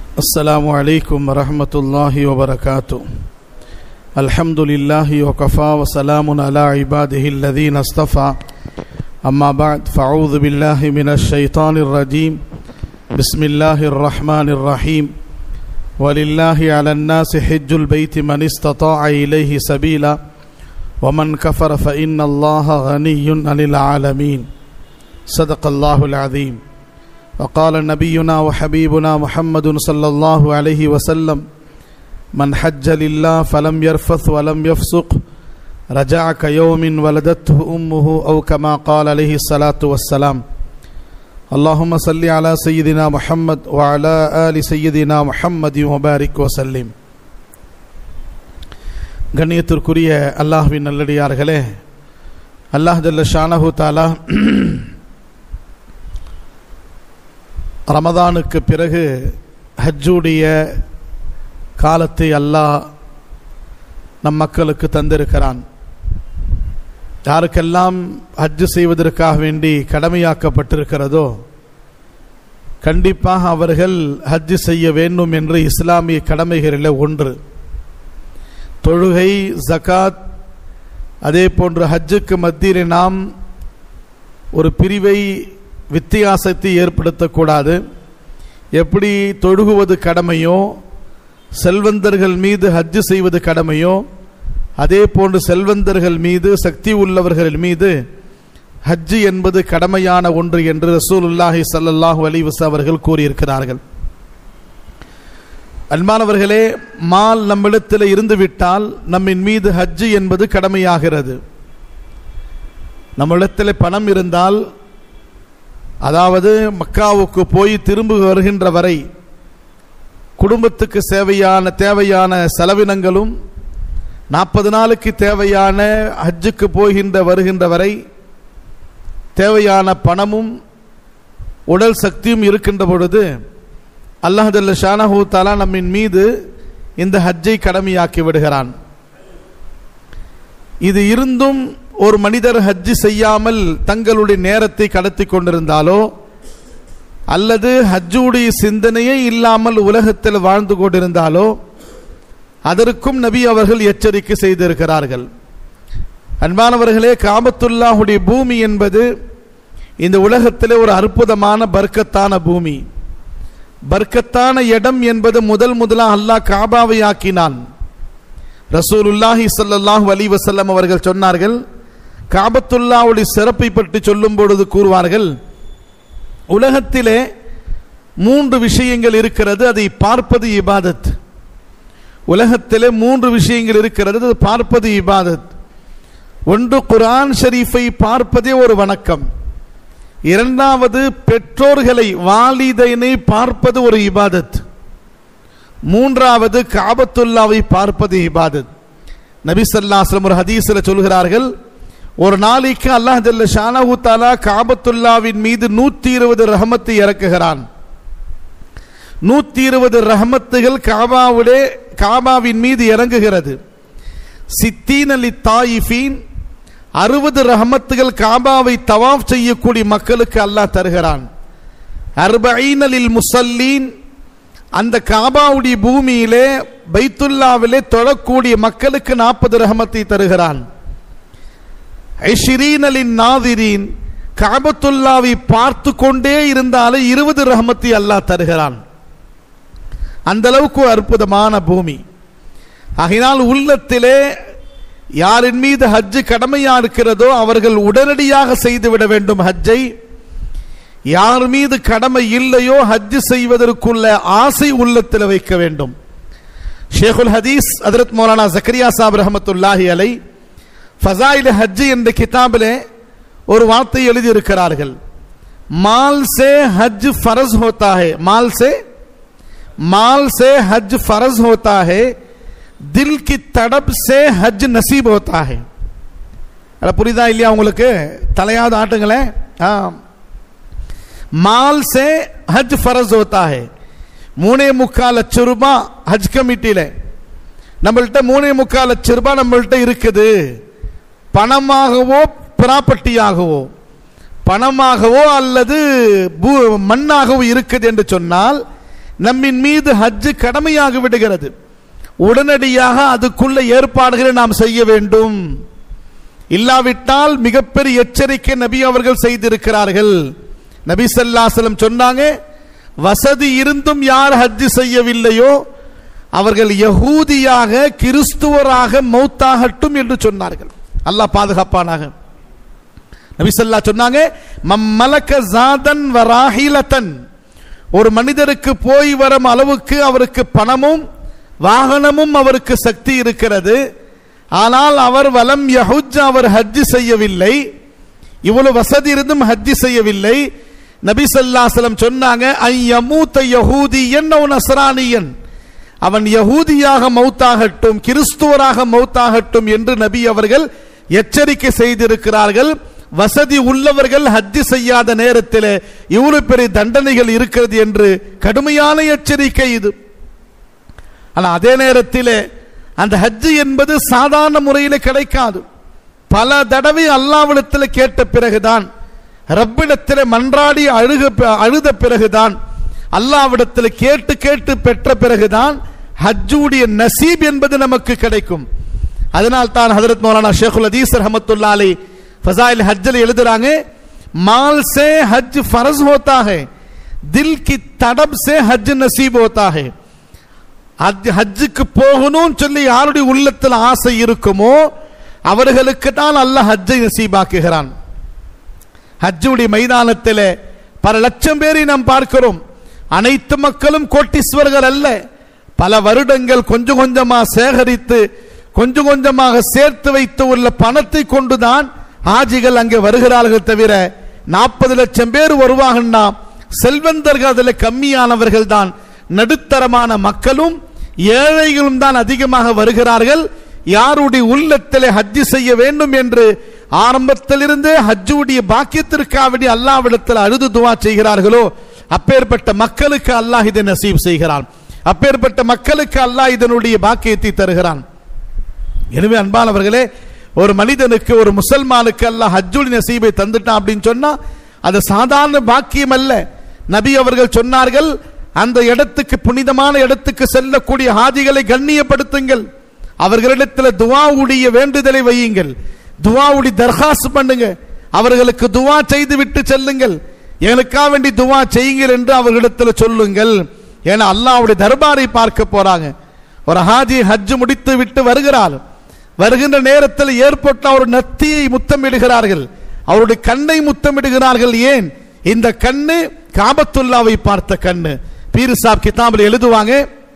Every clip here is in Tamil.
السلام عليكم ورحمة الله وبركاته الحمد لله وكفى وسلام على عباده الذين اصطفى أما بعد فأعوذ بالله من الشيطان الرجيم بسم الله الرحمن الرحيم ولله على الناس حج البيت من استطاع إليه سبيلا ومن كفر فإن الله غني عن العالمين صدق الله العظيم وقال نبينا وحبيبنا محمد صلى الله عليه وسلم من حج لله فلم يرفث ولم يفسق رجع كيوم ولدته أمه أو كما قال عليه الصلاة والسلام اللهم صل على سيدنا محمد وعلى آل سيدنا محمد وبارك وسلم கண்ணியத்திற்குரிய அல்லாஹ்வின் நல்லடியார்களே அல்லாஹ் ஜல்ல ஷானஹு தாலா ரமதானுக்கு பிறகு ஹஜ்ஜுடைய காலத்தை அல்லாஹ் நம் மக்களுக்கு தந்திருக்கிறான் யாருக்கெல்லாம் ஹஜ்ஜு செய்வதற்காக வேண்டி கடமையாக்கப்பட்டிருக்கிறதோ கண்டிப்பாக அவர்கள் ஹஜ்ஜு செய்ய வேண்டும் என்று இஸ்லாமிய கடமைகளில் ஒன்று தொழுகை ஜகாத் அதே போன்று ஹஜ்ஜுக்கு மத்தியில் நாம் ஒரு பிரிவை வித்தியாசத்தை ஏற்படுத்தக்கூடாது எப்படி தொழுகுவது கடமையோ செல்வந்தர்கள் மீது ஹஜ்ஜு செய்வது கடமையோ அதே போன்று செல்வந்தர்கள் மீது சக்தி உள்ளவர்கள் மீது ஹஜ்ஜு என்பது கடமையான ஒன்று என்று ரசூலுல்லாஹி சல்லாஹூ அலிவஸ் அவர்கள் கூறியிருக்கிறார்கள் அன்பானவர்களே மால் நம்மிடத்தில் இருந்து விட்டால் நம்மின் மீது ஹஜ்ஜு என்பது கடமையாகிறது நம்மிடத்தில் பணம் இருந்தால் அதாவது மக்காவுக்கு போய் திரும்ப வருகின்ற வரை குடும்பத்துக்கு சேவையான தேவையான செலவினங்களும் நாற்பது நாளுக்கு தேவையான ஹஜ்ஜுக்கு போகின்ற வருகின்ற வரை தேவையான பணமும் உடல் சக்தியும் இருக்கின்ற பொழுது அல்லாஹல்ல ஷானஹூ தாலா நம்மின் மீது இந்த ஹஜ்ஜை கடமையாக்கி விடுகிறான் இது இருந்தும் ஒரு மனிதர் ஹஜ்ஜு செய்யாமல் தங்களுடைய நேரத்தை கடத்தி கொண்டிருந்தாலோ அல்லது ஹஜ்ஜுடைய சிந்தனையே இல்லாமல் உலகத்தில் வாழ்ந்து கொண்டிருந்தாலோ அதற்கும் நபி அவர்கள் எச்சரிக்கை செய்திருக்கிறார்கள் அன்பானவர்களே காபத்துல்லாஹுடைய பூமி என்பது இந்த உலகத்திலே ஒரு அற்புதமான பர்க்கத்தான பூமி பர்க்கத்தான இடம் என்பது முதல் முதலாக அல்லாஹ் காபாவை ஆக்கினான் ரசூலுல்லாஹி சல்லாஹூ அலி வசல்லம் அவர்கள் சொன்னார்கள் காபத்துல்லாவுடைய சிறப்பை பற்றி சொல்லும் பொழுது கூறுவார்கள் உலகத்திலே மூன்று விஷயங்கள் இருக்கிறது அதை பார்ப்பது இபாதத் உலகத்திலே மூன்று விஷயங்கள் இருக்கிறது அது பார்ப்பது இபாதத் ஒன்று குரான் ஷரீஃபை பார்ப்பதே ஒரு வணக்கம் இரண்டாவது பெற்றோர்களை வாலிதனை பார்ப்பது ஒரு இபாதத் மூன்றாவது காபத்துல்லாவை பார்ப்பது இபாதத் நபி சல்லாஸ்லம் ஒரு ஹதீஸில் சொல்கிறார்கள் ஒரு நாளைக்கு அல்லாஹ் ஜல்ல ஷானஹு தாலா காபத்துல்லாவின் மீது நூத்தி இருபது ரஹமத்தை இறக்குகிறான் நூத்தி இருபது ரஹமத்துகள் காபாவிலே காபாவின் மீது இறங்குகிறது சித்தீன் அலி தாயிஃபீன் அறுபது ரஹமத்துகள் காபாவை தவாஃப் செய்யக்கூடிய மக்களுக்கு அல்லாஹ் தருகிறான் அர்பீன் அலில் முசல்லீன் அந்த காபாவுடைய பூமியிலே பைத்துல்லாவிலே தொழக்கூடிய மக்களுக்கு நாற்பது ரஹமத்தை தருகிறான் ஐஷிரீனலின் நாதிரீன் காபத்துல்லாவை பார்த்து கொண்டே இருந்தாலும் இருபது ரஹமத்தை அல்லாஹ் தருகிறான் அந்த அளவுக்கு அற்புதமான பூமி ஆகினால் உள்ளத்திலே யாரின் மீது ஹஜ்ஜு கடமையா இருக்கிறதோ அவர்கள் உடனடியாக செய்துவிட வேண்டும் ஹஜ்ஜை யார் மீது கடமை இல்லையோ ஹஜ்ஜு செய்வதற்குள்ள ஆசை உள்ளத்தில் வைக்க வேண்டும் ஷேகுல் ஹதீஸ் ஹதரத் மௌலானா ஜக்கரியா சாப் ரஹமத்துல்லாஹி அலை ஃபசாயில் ஹஜ்ஜு என்ற கிதாபிலே ஒரு வார்த்தை எழுதியிருக்கிறார்கள் மால் சே ஹஜ் फर्ज होता है माल से माल से हज फर्ज होता है दिल की तड़प से हज नसीब होता है புரியுதா இல்லையா உங்களுக்கு தலையாவது ஆட்டுங்களேன் மால் சே ஹஜ் ஃபரஸ் ஹோத்தா ஹே மூணே முக்கால் லட்சம் ரூபாய் ஹஜ் கமிட்டியில நம்மள்கிட்ட மூணே முக்கால் லட்சம் ரூபாய் நம்மள்கிட்ட இருக்குது பணமாகவோ ப்ராப்பர்ட்டியாகவோ பணமாகவோ அல்லது பூ- மண்ணாகவோ இருக்குது என்று சொன்னால் நம்மின் மீது ஹஜ்ஜு கடமையாகி விடுகிறது உடனடியாக அதுக்குள்ள ஏற்பாடுகளை நாம் செய்ய வேண்டும் இல்லாவிட்டால் மிகப்பெரிய எச்சரிக்கை நபி அவர்கள் செய்திருக்கிறார்கள் நபி ஸல்லல்லாஹு சொன்னாங்க வசதி இருந்தும் யார் ஹஜ் செய்யவில்லையோ அவர்கள் யகூதியாக கிறிஸ்துவராக மௌத்தாகட்டும் என்று சொன்னார்கள் அல்லாஹ் பாதுகாப்பானாக நபி ஸல்லல்லாஹு சொன்னாங்க மம்மலக்க ஜாதன் வராஹிலத்தன் ஒரு மனிதருக்கு போய் வரும் அளவுக்கு அவருக்கு பணமும் வாகனமும் அவருக்கு சக்தி இருக்கிறது ஆனால் அவர் வலம் யஹுஜ் அவர் ஹஜ் செய்யவில்லை இவ்வளவு வசதி இருந்தும் ஹஜ் செய்யவில்லை நபி ஸல்லல்லாஹு சொன்னாங்க ஐயமூத்த யஹூதியன் அவன் நஸ்ரானியன் அவன் யஹூதியாக மௌத்தாகட்டும் கிறிஸ்துவராக மௌத்தாகட்டும் என்று நபி அவர்கள் எச்சரிக்கை செய்திருக்கிறார்கள் வசதி உள்ளவர்கள் ஹஜ் செய்யாத நேரத்தில் இவ்வளவு பெரிய தண்டனைகள் இருக்கிறது என்று கடுமையான எச்சரிக்கை இது ஆனா அதே நேரத்தில் அந்த ஹஜ் என்பது சாதாரண முறையில் கிடைக்காது பல தடவை அல்லாவிடத்தில் கேட்ட பிறகுதான் ரப்பிடத்தில் மன்றாடி அழுக அழுத பிறகுதான் அல்லாவிடத்தில் கேட்டு கேட்டு பெற்ற பிறகுதான் ஹஜ்ஜுடைய நசீப் என்பது நமக்கு கிடைக்கும் அதனால் தான் ஹதரத் மௌலானா ஷேகுல் அதீஸ் ரஹமத்துல்லா அலை फजाइल हज्जल எழுதுறாங்க माल से हज फर्ज होता है दिल की तड़प से हज नसीब होता है ஹஜ் ஹஜ்ஜுக்கு போகணும்னு சொல்லி யாருடைய உள்ளத்தில் ஆசை இருக்குமோ அவர்களுக்கு தான் அல்லாஹ் ஹஜ்ஜை நசீபாக்குகிறான் ஹஜ்ஜுடைய மைதானத்தில் பல லட்சம் பேரை நாம் பார்க்கிறோம் அனைத்து மக்களும் கோட்டீஸ்வரர்கள் அல்ல பல வருடங்கள் கொஞ்சம் கொஞ்சமாக சேகரித்து கொஞ்சம் கொஞ்சமாக சேர்த்து வைத்து உள்ள பணத்தை கொண்டுதான் ஆஜிகள் அங்கே வருகிறார்கள் தவிர நாற்பது லட்சம் பேர் வருவாங்கன்னா செல்வந்தர்கள் அதில் கம்மியானவர்கள் தான் நடுத்தரமான மக்களும் ஏழைகளும் தான் அதிகமாக வருகிறார்கள் யாருடைய உள்ளத்திலே ஹஜ்ஜு செய்ய வேண்டும் என்று ஆரம்பத்திலிருந்தே ஹஜ்ஜுடைய பாக்கியத்திற்காக அல்லாவிடத்தில் அழுது துவா செய்கிறார்களோ அப்பேற்பட்ட மக்களுக்கு அல்லாஹ் இதை நசீப் செய்கிறான் அப்பேற்பட்ட மக்களுக்கு அல்லாஹ் இதனுடைய பாக்கியத்தை தருகிறான் எனவே அன்பானவர்களே ஒரு மனிதனுக்கு ஒரு முசல்மானுக்கு அல்லாஹ் ஹஜ்ஜுல் நசீபை தந்துட்டான் அப்படின்னு சொன்னா அது சாதாரண பாக்கியம் அல்ல நபி அவர்கள் சொன்னார்கள் அந்த இடத்துக்கு புனிதமான இடத்துக்கு செல்லக்கூடிய ஹாஜிகளை கண்ணியப்படுத்துங்கள் அவர்களிடத்தில் துவாவுடைய வேண்டுதலை வையுங்கள் துவாவுடைய தர்காஸ் பண்ணுங்க அவர்களுக்கு துவா செய்து விட்டு செல்லுங்கள் எனக்காக வேண்டி துவா செய்யுங்கள் என்று அவர்களிடத்தில் சொல்லுங்கள் ஏன்னா அல்லாவுடைய தர்பாரை பார்க்க போறாங்க ஒரு ஹாஜி ஹஜ் முடித்து விட்டு வருகிறார் வருகின்ற நேரத்தில் ஏற்பட்ட ஒரு நத்தியை முத்தமிடுகிறார்கள் அவருடைய கண்ணை முத்தமிடுகிறார்கள் ஏன் இந்த கண்ணு காபத்துல்லாவை பார்த்த கண்ணு பீர் சாப் கிதாபில் எழுதுவாங்க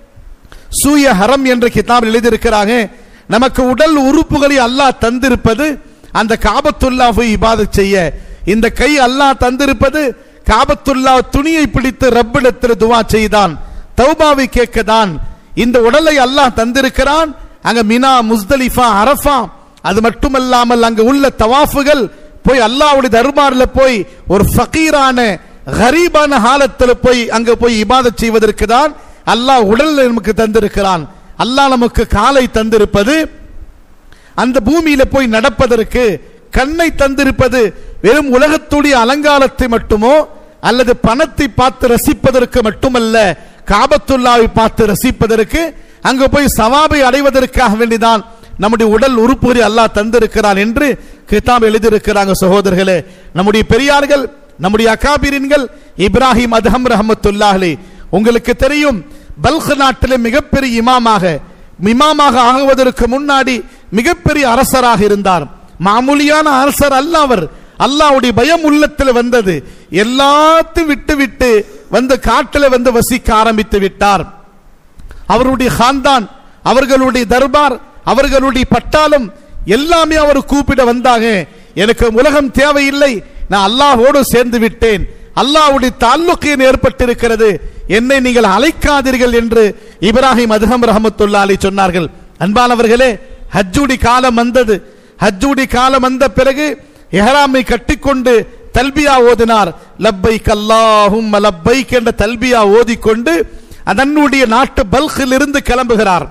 சூய ஹரம் என்ற கிதாபில் எழுதியிருக்கிறாங்க நமக்கு உடல் உறுப்புகளை அல்லாஹ் தந்திருப்பது அந்த காபத்துல்லாவை இபாதத் செய்ய இந்த கை அல்லாஹ் தந்திருப்பது காபத்துல்லா துணியை பிடித்து ரப்பிடத்தில் துவா செய்தான் தௌபாவை கேட்கதான் இந்த உடலை அல்லாஹ் தந்திருக்கிறான் அங்க மினா முஸ்தலிஃபா அரஃபா அது மட்டுமல்லாமல் அங்க உள்ள தவாஃபுகள் போய் அல்லாவுடைய தர்பார்ல போய் ஒரு ஃபகீரான கரீபான ஹாலத்தில் போய் அங்க போய் இபாதத் செய்வதற்கு தான் அல்லாஹ் உடல் நமக்கு தந்திருக்கிறான் அல்லாஹ் நமக்கு காலை தந்திருப்பது அந்த பூமியில போய் நடப்பதற்கு கண்ணை தந்திருப்பது வெறும் உலகத்துடைய அலங்காரத்தை மட்டுமோ அல்லது பணத்தை பார்த்து ரசிப்பதற்கு மட்டுமல்ல காபத்துல்லாவை பார்த்து ரசிப்பதற்கு அங்கு போய் சவாபை அடைவதற்காக வேண்டிதான் நம்முடைய உடல் உறுப்புகளை அல்லாஹ் தந்திருக்கிறான் என்று கிதாப் எழுதியிருக்கிறாங்க சகோதரர்களே நம்முடைய பெரியார்கள் நம்முடைய அகாபிரின்கள் இப்ராஹிம் அதஹம் ரஹமத்துல்லாஹி உங்களுக்கு தெரியும் பல்க் நாட்டிலே மிகப்பெரிய இமாமாக இமாமாக ஆகுவதற்கு முன்னாடி மிகப்பெரிய அரசராக இருந்தார் மாமூலியான அரசர் அல்ல அவர் அல்லாவுடைய பயம் உள்ளத்தில் வந்தது எல்லாத்தையும் விட்டு விட்டு வந்து காட்டில் வந்து வசிக்க ஆரம்பித்து விட்டார் அவருடைய ஹான்தான் அவர்களுடைய தர்பார் அவர்களுடைய பட்டாளம் எல்லாமே அவர் கூப்பிட வந்தாங்க எனக்கு உலகம் தேவையில்லை நான் அல்லாஹோடு சேர்ந்து விட்டேன் அல்லாஹ்வுடைய தாலுக்கு ஏற்பட்டிருக்கிறது என்னை நீங்கள் அழைக்காதீர்கள் என்று இப்ராஹிம் அதுகம் ரஹமத்துல்லா அலி சொன்னார்கள் அன்பானவர்களே ஹஜ்ஜுடி காலம் வந்தது ஹஜ்ஜுடி காலம் வந்த பிறகு எஹராமை கட்டிக்கொண்டு தல்பியா ஓதினார் லப்பைக் அல்லாஹும் லப்பைக் என்ற தல்பியா ஓதிக்கொண்டு அதனுடைய நாட்டு பல்கில் இருந்து கிளம்புகிறார்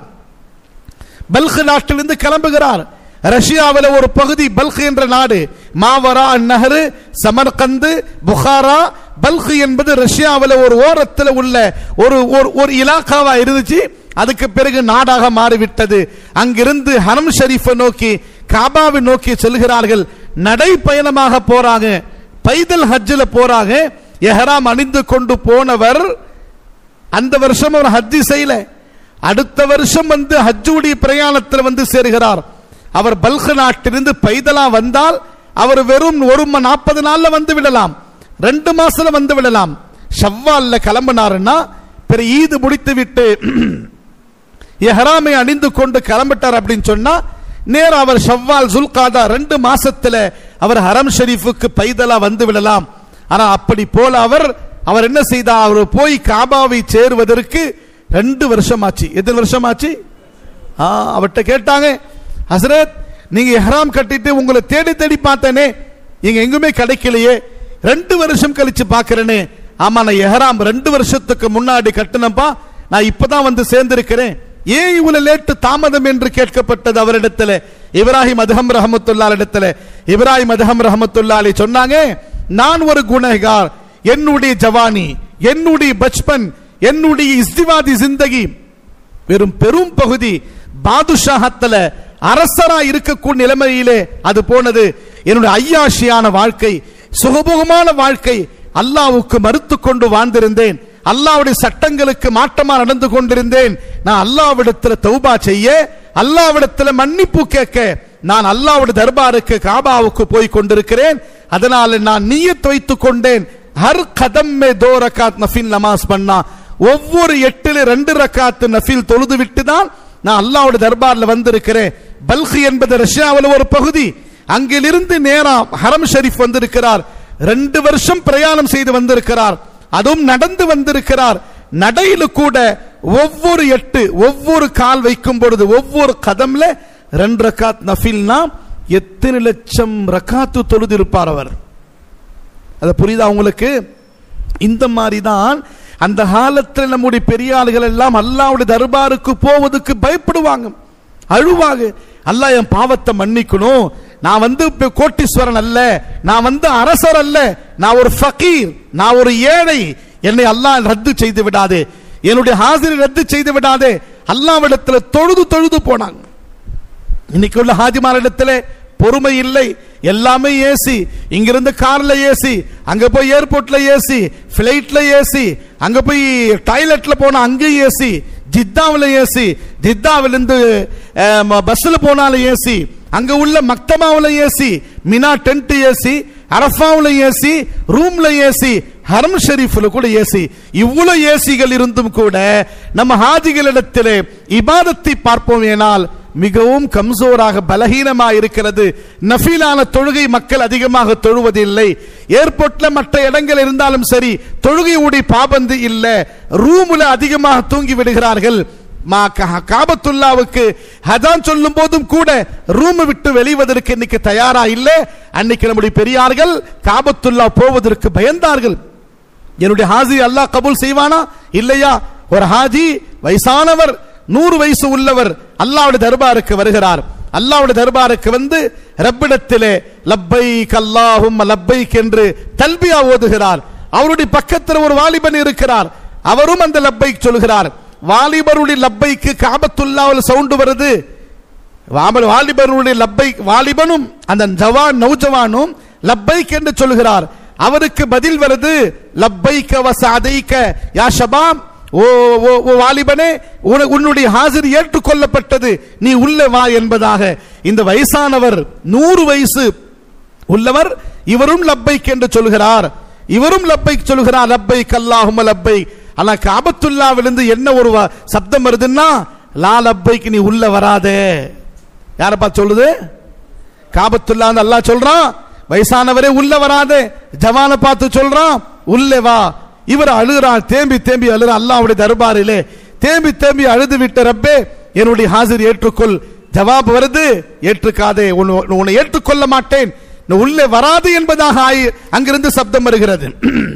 பல்க் நாட்டிலிருந்து கிளம்புகிறார் ரஷ்யாவில் ஒரு பகுதி பல்க் என்ற நாடு மாவரா நகரு சமர்கந்து புகாரா பல்க் என்பது ரஷ்யாவில் ஒரு ஓரத்தில் உள்ள ஒரு ஒரு ஒரு இலாக்காவா இருந்துச்சு அதுக்கு பிறகு நாடாக மாறிவிட்டது அங்கிருந்து ஹரம் ஷரீஃபை நோக்கி காபாவை நோக்கி செல்கிறார்கள் நடைப்பயணமாக போறாங்க பைதல் ஹஜ்ஜில் போறாங்க எஹராம் அணிந்து கொண்டு போனவர் அந்த வருஷம் அவர் ஹஜ்ஜி செய்யல அடுத்த வருஷம் வந்து ஹஜ்ஜுடைய பிரயாணத்தில் வந்து சேருகிறார் அவர் பல்க் நாட்டிலிருந்து பைதலா வந்தால் அவர் வெறும் ஒரு நாற்பது நாள்ல வந்து விடலாம் ரெண்டு மாசத்துல வந்து விடலாம் ஷவ்வால்ல கிளம்பினாருன்னா பிற ஈது முடித்து விட்டு எஹராமை அணிந்து கொண்டு கிளம்பிட்டார் அப்படின்னு சொன்னா நேரா அவர் ஷவ்வால் சுல்காதா ரெண்டு மாசத்துல அவர் ஹரம் ஷரீஃபுக்கு பைதலா வந்து விடலாம் ஆனா அப்படி போல அவர் அவர் என்ன செய்தார் அவர் போய் காபாவை சேருவதற்கு ரெண்டு வருஷம் ஆச்சு எத்தனை வருஷம் ஆச்சு ஆ அவர்கிட்ட கேட்டாங்க ஹசரத் நீங்க எஹராம் கட்டிட்டு உங்களை தேடி தேடி பார்த்தேனே இங்க எங்குமே கிடைக்கலையே ரெண்டு வருஷம் கழிச்சு பார்க்கிறேனே ஆமா நான் எஹராம் ரெண்டு வருஷத்துக்கு முன்னாடி கட்டினப்பா நான் இப்பதான் வந்து சேர்ந்திருக்கிறேன் ஏன் இவ்வளவு லேட்டு தாமதம் என்று கேட்கப்பட்டது அவரிடத்துல இப்ராஹிம் அதஹம் ரஹமத்துல்லா இடத்துல இப்ராஹிம் அதஹம் ரஹமத்துல்லா அலி சொன்னாங்க நான் ஒரு குணகார் என்னுடைய ஜவானி என்னுடைய பச்பன் என்னுடைய இஸ்திவாதி ஜிந்தகி வெறும் பெரும் பகுதி பாதுஷாகத்துல அரசரா இருக்கக்கூடிய நிலைமையிலே அது போனது என்னுடைய ஐயாஷியான வாழ்க்கை சுகபோகமான வாழ்க்கை அல்லாவுக்கு மறுத்து கொண்டு வாழ்ந்திருந்தேன் அல்லாவுடைய சட்டங்களுக்கு மாற்றமா நடந்து கொண்டிருந்தேன் நான் அல்லாவிடத்துல தௌபா செய்ய அல்லாவிடத்துல மன்னிப்பு கேட்க நான் அல்லாவுடைய தர்பாருக்கு காபாவுக்கு போய் கொண்டிருக்கிறேன் அதனால நான் நீயத் வைத்துக் கொண்டேன் ஹர் கதம் மே தோ ரகாத் நஃபில் நமாஸ் பண்ணா ஒவ்வொரு எட்டுல ரெண்டு ரக்காத்து நஃபில் தொழுது விட்டு தான் நான் அல்லாவுடைய தர்பார்ல வந்திருக்கிறேன் பல்கி என்பது ரஷ்யாவில் ஒரு பகுதி அங்கிலிருந்து நேரா ஹரம் ஷரீஃப் வந்திருக்கிறார் ரெண்டு வருஷம் பிரயாணம் செய்து வந்திருக்கிறார் அதுவும் நடந்து வந்திருக்கிறார் நடையில கூட ஒவ்வொரு எட்டு ஒவ்வொரு கால் வைக்கும் பொழுது ஒவ்வொரு கதம்ல ரெண்டு ரக்காத் நஃபில்னா எத்தனை லட்சம் ரக்காத்து தொழுது இருப்பார் அவர் அது புரியுதா உங்களுக்கு இந்த மாதிரி தான் அந்த காலத்தில் நம்முடைய பெரிய ஆளுகள் எல்லாம் அல்லாவுடைய தர்பாருக்கு போவதுக்கு பயப்படுவாங்க அழுவாங்க அல்லாஹ் என் பாவத்தை மன்னிக்கணும் நான் வந்து இப்ப கோட்டீஸ்வரன் அல்ல நான் வந்து அரசர் அல்ல நான் ஒரு ஃபகீர் நான் ஒரு ஏழை என்னை அல்லாஹ் ரத்து செய்து விடாதே என்னுடைய ஹாசிரை ரத்து செய்து விடாதே அல்லாவிடத்துல தொழுது தொழுது போனாங்க இன்னைக்கு உள்ள ஹாஜிமாரிடத்துல பொறுமை இல்லை எல்லாமே ஏசி இங்கிருந்து கார்ல ஏசி அங்க போய் ஏர்போர்ட்ல ஏசி பிளைட்ல ஏசி அங்க போய் டாய்லெட்ல போனா அங்கேயும் ஏசி ஜித்தாவில் ஏசி ஜித்தாவிலிருந்து பஸ்ல போனாலும் ஏசி அங்க உள்ள மக்தமாவில் ஏசி மினா டென்ட் ஏசி அரஃபாவில் ஏசி ரூம்ல ஏசி ஹரம் ஷெரீஃப்ல கூட ஏசி இவ்வளவு ஏசிகள் இருந்தும் கூட நம்ம ஹாஜிகளிடத்திலே இபாதத்தை பார்ப்போம் ஏனால் மிகவும் கம்சோராக பலகீனமாக இருக்கிறது நஃபீலான தொழுகை மக்கள் அதிகமாக தொழுவதில்லை ஏர்போர்ட்ல மற்ற இடங்கள் இருந்தாலும் சரி தொழுகையுடைய பாபந்து இல்ல ரூம்ல அதிகமாக தூங்கி விடுகிறார்கள் காபத்துல்லாவுக்கு ஹதான் சொல்லும் போதும் கூட ரூம் விட்டு வெளிவதற்கு இன்னைக்கு தயாரா இல்ல அன்னைக்கு நம்முடைய பெரியார்கள் காபத்துல்லா போவதற்கு பயந்தார்கள் என்னுடைய ஹாஜி அல்லாஹ் கபூல் செய்வானா இல்லையா ஒரு ஹாஜி வயசானவர் நூறு வயசு உள்ளவர் அல்லாவுடைய தர்பாருக்கு வருகிறார் அல்லாவுடைய தர்பாருக்கு வந்து ரப்பிடத்திலே லப்பை கல்லாஹும் லப்பைக் என்று தல்பியா ஓதுகிறார் அவருடைய பக்கத்தில் ஒரு வாலிபன் இருக்கிறார் அவரும் அந்த லப்பை சொல்கிறார் வாலிபருடைய லப்பைக்கு காபத்துல்லாவில் சவுண்டு வருது வாலிபருடைய லப்பை வாலிபனும் அந்த ஜவான் நௌஜவானும் லப்பைக் என்று சொல்கிறார் அவருக்கு பதில் வருது லப்பைக்க வசாதைக்க யா ஷபாம் ஓ ஓ ஓ வாலிபனே உன்னுடைய ஹாசிர் ஏற்றுக்கொள்ளப்பட்டது நீ உள்ள வா என்பதாக இந்த வயசானவர் நூறு வயசு உள்ளவர் இவரும் லப்பைக் என்று சொல்கிறார் இவரும் லப்பைக் சொல்கிறார் லப்பைக் அல்லாஹும் லப்பை ஆனா காபத்துல்லாவிலிருந்து என்ன ஒரு சப்தம் வருதுன்னா லா லப்பைக்கு நீ உள்ள வராதே யாரப்பா சொல்லுது காபத்துல்லா அல்லாஹ் சொல்றான் வயசானவரே உள்ள வராதே ஜவான பார்த்து சொல்றான் உள்ளே வா இவர் அழுகிறார் தேம்பி தேம்பி அழுற அல்லாவுடைய தர்பாரிலே தேம்பி தேம்பி அழுது விட்ட ரப்பே என்னுடைய ஹாசிர் ஏற்றுக்கொள் ஜவாப் வருது ஏற்றுக்காதே உன்னை ஏற்றுக்கொள்ள மாட்டேன் உள்ளே வராது என்பதாக அங்கிருந்து சப்தம் வருகிறது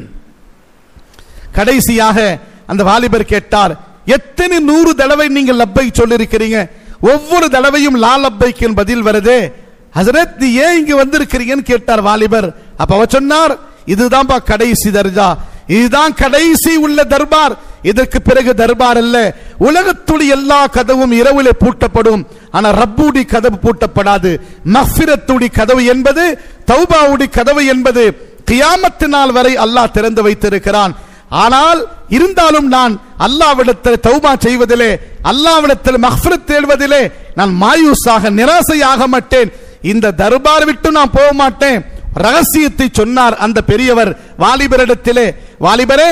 கடைசியாக அந்த வாலிபர் கேட்டார் எத்தனை நூறு தடவை நீங்கள் லப்பை சொல்லிருக்கிறீங்க ஒவ்வொரு தடவையும் லா லப்பைக்கு பதில் வருதே ஹசரத் நீ ஏன் இங்க வந்திருக்கிறீங்கன்னு கேட்டார் வாலிபர் அப்ப அவர் சொன்னார் இதுதான்பா கடைசி தர்ஜா இதுதான் கடைசி உள்ள தர்பார் இதற்கு பிறகு தர்பார் அல்ல உலகத்துடைய எல்லா கதவும் இரவிலே பூட்டப்படும் ஆனா ரப்பூடி கதவு பூட்டப்படாது மஃபிரத்துடி கதவு என்பது தௌபாவுடி கதவு என்பது கியாமத்து நாள் வரை அல்லாஹ் திறந்து வைத்திருக்கிறான் ஆனால் இருந்தாலும் நான் அல்லாவிடத்தில் தௌபா செய்வதிலே அல்லாவிடத்தில் மஃபிரத் தேடுவதிலே நான் மாயூஸாக நிராசையாக மாட்டேன் இந்த தர்பார் விட்டு நான் போக மாட்டேன் ரகசியத்தை சொன்னார் அந்த பெரியவர் வாலிபரிடத்திலே வாலிபரே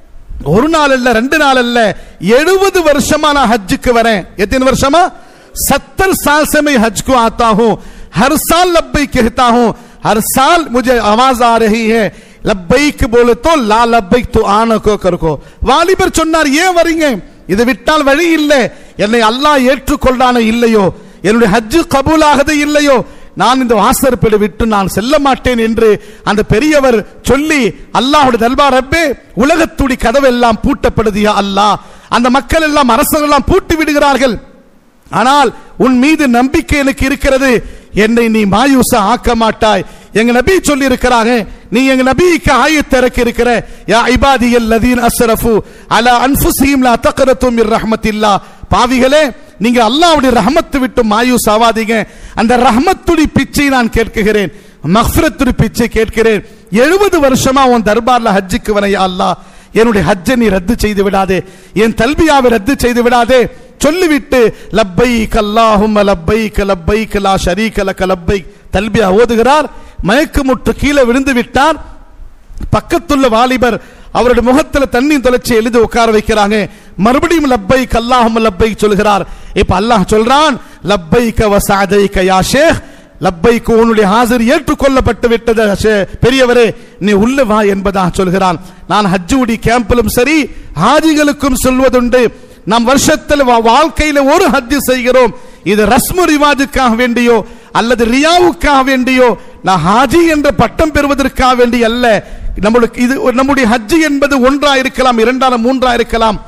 ஒரு நாள் அல்ல ரெண்டு நாள் அல்ல எழுபது வருஷமா நான் ஹஜ்ஜுக்கு வரேன் எத்தனை வருஷமா सत्तर साल से मैं हज को आता हूं हर साल लब्बई कहता हूं हर साल मुझे आवाज आ रही है லப்பைக் போல தோ லா லப்பைக் தோ ஆனக்கோ கருக்கோ வாலிபர் சொன்னார் ஏன் வரீங்க இதை விட்டால் வழி இல்லை என்னை அல்லாஹ் ஏற்றுக்கொள்றானோ இல்லையோ என்னுடைய ஹஜ்ஜு கபூலாகது இல்லையோ நான் இந்த வாசற்பேடு விட்டு நான் செல்ல மாட்டேன் என்று அந்த பெரியவர் சொல்லி அல்லாஹ்வுடைய தல்பார் ரப்பே உலகத்துடி கதவெல்லாம் பூட்டப்படுதியா அல்லாஹ் அந்த மக்கள் எல்லாம் அரசர்கள் எல்லாம் பூட்டி விடுகிறார்கள் ஆனால் உன் மீது நம்பிக்கை எனக்கு இருக்கிறது என்னை நீ மாயூசா ஆக்க மாட்டாய் எங்க நபி சொல்லி இருக்கிறாங்க நீ எங்க நபிக்கு ஆயத்து இறக்கி இருக்கிற யா இபாதியல் லதீன் அஸ்ரஃபு அலா அன்ஃபுஸிஹிம் லா தக்ரது மிர் ரஹ்மத்தில்லா பாவிகளே நீங்க அல்லாஹ்வுடைய ரஹமத்து விட்டு மாயூஸ் ஆவாதீங்க அந்த ரஹமத்துடைய பிச்சை நான் கேட்கிறேன் மஃபிரத்துடைய பிச்சை கேட்கிறேன் எழுபது வருஷமா உன் தர்பார்ல ஹஜ்ஜுக்கு வர யா அல்லாஹ் என்னுடைய ஹஜ்ஜை நீ ரத்து செய்து விடாதே என் தல்பியாவை ரத்து செய்து விடாதே சொல்லிவிட்டு லப்பைக் அல்லாஹும்ம லப்பைக் லப்பைக் லா ஷரீக லக லப்பைக் தல்பியா ஓதுகிறார் மயக்கமுற்று கீழே விழுந்து விட்டார் பக்கத்துள்ள வாலிபர் அவருடைய முகத்துல தண்ணி தொலைச்சி எழுதி உட்கார வைக்கிறாங்க மறுபடியும் லப்பை கல்லாஹும் லப்பை சொல்கிறார் இப்ப அல்லாஹ் சொல்றான் லப்பை கவசாதை கயா ஷேக் லப்பைக்கு உன்னுடைய ஹாஜர் ஏற்றுக்கொள்ளப்பட்டு விட்டது ஷே- பெரியவரே நீ உள்ள வா என்பதாக சொல்கிறான் நான் ஹஜ்ஜுடி கேம்பிலும் சரி ஹாஜிகளுக்கும் சொல்வதுண்டு நாம் வருஷத்தில் வா- வாழ்க்கையில ஒரு ஹஜ் செய்கிறோம் இது ரஸ்மு ரிவாஜுக்காக வேண்டியோ அல்லது ரியாவுக்காக வேண்டியோ நான் ஹாஜி என்ற பட்டம் பெறுவதற்காக வேண்டி அல்ல நம்மளுக்கு இது நம்முடைய ஹஜ் என்பது ஒன்றா இருக்கலாம் இரண்டாம் மூன்றா இருக்கலாம்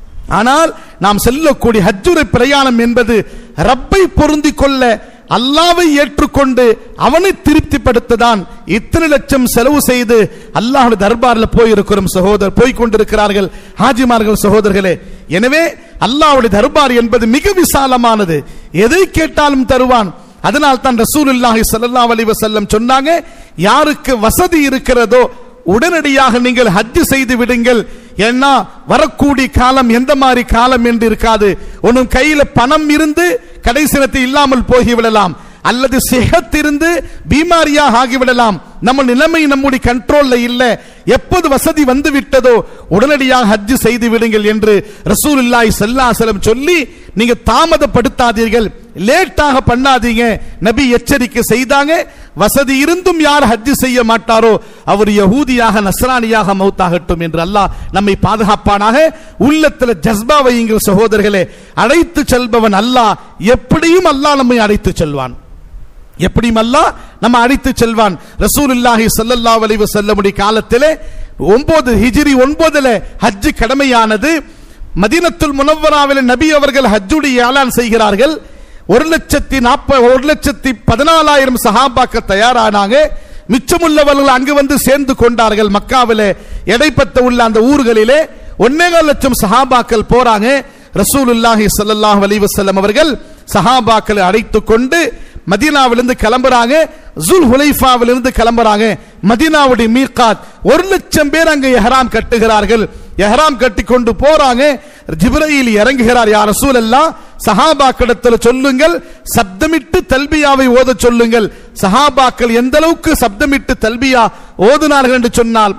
ஆனால் நாம் செல்லக்கூடிய ஹஜ்ஜுரை பிரயாணம் என்பது ரப்பை பொருந்திக் கொள்ள அல்லாவை ஏற்றுக்கொண்டு அவனை திருப்திப்படுத்ததான் இத்தனை லட்சம் செலவு செய்து அல்லாஹ்வுடைய தர்பாரில் போயிருக்கிறோம் சகோதரர் போய் கொண்டிருக்கிறார்கள் ஹாஜிமார்கள் சகோதரர்களே எனவே அல்லாஹ்வுடைய தர்பார் என்பது மிக விசாலமானது எதை கேட்டாலும் தருவான் அதனால் தான் ரசூலுல்லாஹி ஸல்லல்லாஹு அலைஹி வஸல்லம் சொன்னாங்க யாருக்கு வசதி இருக்கிறதோ உடனடியாக நீங்கள் ஹஜ் செய்து விடுங்கள் ஏன்னா வரக்கூடிய காலம் எந்த மாதிரி காலம் என்று இருக்காது உன் கையில பணம் இருந்து கடைசினத்தை இல்லாமல் போகிவிடலாம் அல்லது சிஹத் இருந்து பீமாரியாக ஆகிவிடலாம் நம்ம நிலைமை நம்முடைய கண்ட்ரோல்ல இல்ல எப்போது வசதி வந்து விட்டதோ உடனடியாக ஹஜ் செய்து விடுங்கள் என்று ரசூலுல்லாஹி ஸல்லல்லாஹு அலைஹி வஸல்லம் சொல்லி நீங்க தாமதப்படுத்தாதீர்கள் லேட்டாக பண்ணாதீங்க நபி எச்சரிக்கை செய்தாங்க வசதி இருந்தும் யார் ஹஜ் செய்ய மாட்டாரோ அவர் யஹூதியாக நஸ்ரானியாக மௌத்தாகட்டும் என்று அல்லாஹ் நம்மை பாதுகாப்பானாக உள்ளத்துல ஜஸ்பா வையுங்கள் சகோதரர்களே அழைத்து செல்பவன் அல்லாஹ் எப்படியும் அல்லாஹ் நம்மை அழைத்து செல்வான் எப்படியும் அல்லாஹ் நம்ம அழைத்து செல்வான் ரசூலுல்லாஹி ஸல்லல்லாஹு அலைஹி வஸல்லமுடைய காலத்திலே ஒன்பது ஹிஜ்ரி ஒன்பதுல ஹஜ் கடமையானது மதீனத்துல் முனவ்வராவில் நபி அவர்கள் ஹஜ்ஜுடைய ஏலான் செய்கிறார்கள் ஒரு லட்சத்தி நாற்பது ஒரு லட்சத்தி பதினாலாயிரம் சஹாபாக்கள் தயாரானாங்க மிச்சமுள்ளவர்கள் அங்கு வந்து சேர்ந்து கொண்டார்கள் மக்காவிலே எடைப்பட்ட உள்ள அந்த ஊர்களிலே ஒன்னேகால் லட்சம் சஹாபாக்கள் போறாங்க ரசூலுல்லாஹி ஸல்லல்லாஹு அலைஹி வஸல்லம் அவர்கள் சஹாபாக்களை அழைத்து கொண்டு மதீனாவிலிருந்து கிளம்புறாங்க ஜுல் ஹுலைஃபாவிலிருந்து கிளம்புறாங்க மதீனாவுடைய மீகாத் ஒரு லட்சம் பேர் அங்க எஹராம் கட்டுகிறார்கள் எஹராம் கட்டி கொண்டு போறாங்க ஜிப்ரீல் இறங்குகிறார் யார் ரசூல் எல்லாம் சஹாபாக்கிடத்தில் சொல்லுங்கள் சப்தமிட்டு தல்பியாவை ஓத சொல்லுங்கள் சஹாபாக்கள் எந்த அளவுக்கு சப்தமிட்டு தல்பியா ஓதுனார்கள் என்று சொன்னால்